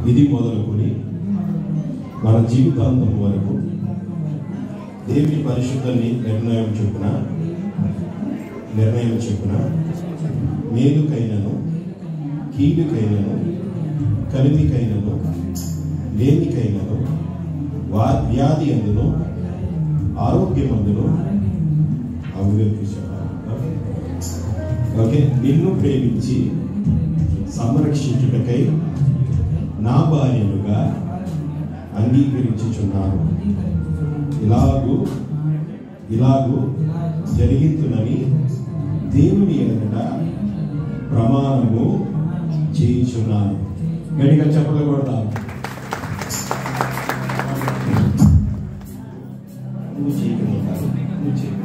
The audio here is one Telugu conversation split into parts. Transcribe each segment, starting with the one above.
ఇది మొదలుకొని మన జీవితాంతం వరకు దేవుని పరిశుద్ధాన్ని నిర్ణయం చొప్పున నిర్ణయం చొప్పున మేలుకైనను కీడుకైనను కలిమికైనను లేమికైనను వా వ్యాధి అందును ఆరోగ్యం అందును అభివృద్ధి చెప్పాలి ఓకే? ఓకే నిన్ను ప్రేమించి సంరక్షించుటకై నా భార్యలుగా అంగీకరించుచున్నారు ఇలాగు ఇలాగు జరిగించునని దేవుని ఎదుట ప్రమాణము చేయించున్నాను గడిగా చెప్పకూడదా నువ్వు చేయకుండా నువ్వు చేయకుండా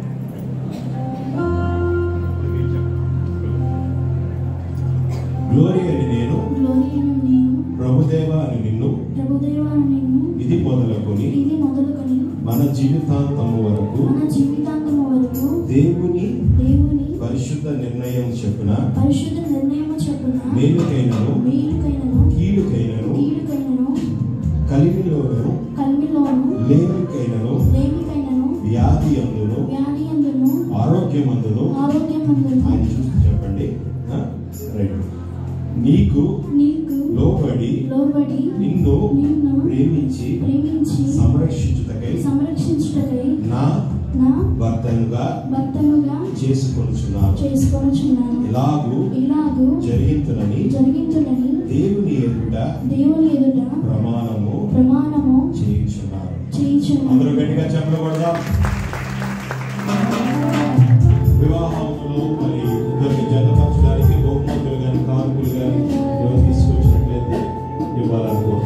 గ్లోరీ అని నేను గ్లోరియను నేను ప్రభుదేవ అని నిన్ను ప్రభుదేవాను నిన్ను ఇది మొదలుకొని ఇది మొదలుకొని మన జీవితాంతము వరకు మన జీవితాంతము వరకు దేవుని దేవుని పరిశుద్ధ నిర్ణయం చెప్పున పరిశుద్ధ నిర్ణయము చొప్పున మేలుకైనను మేలుకైనను కీడుకైనను కీడుకైనను కలిమిలోను కల్మిలోను లేమికైనను లేమికైనను వ్యాధి అందును వ్యాధి అందును ఆరోగ్యమందును ఆరోగ్యమందును ఆయన చూసి చెప్పండి ఆ? రైట్ నీకు నీకు లోబడి లోబడి నిన్ను నిన్ను ప్రేమించి ప్రేమించి సంరక్షించుటకై సంరక్షించుటకై నా నా భర్తనుగా భర్తనుగా చేసుకొనుచున్నాను చేసుకొనుచున్నాను ఇలాగూ ఇలాగూ జరిగించునని జరిగించునని దేవుని ఎదుట దేవుని ఎదుట ప్రమాణము ప్రమాణము చేయించున్నారు అందరూ చేయించున్నాను గట్టిగా చెప్పకూడదా వివాహంలో మరి ఇద్దరిని జతపరచడానికి బహుమతులు కానీ కానుకలు కానీ ఎవరు తీసుకొచ్చినట్లయితే ఇవ్వాలని కోరుతున్నాను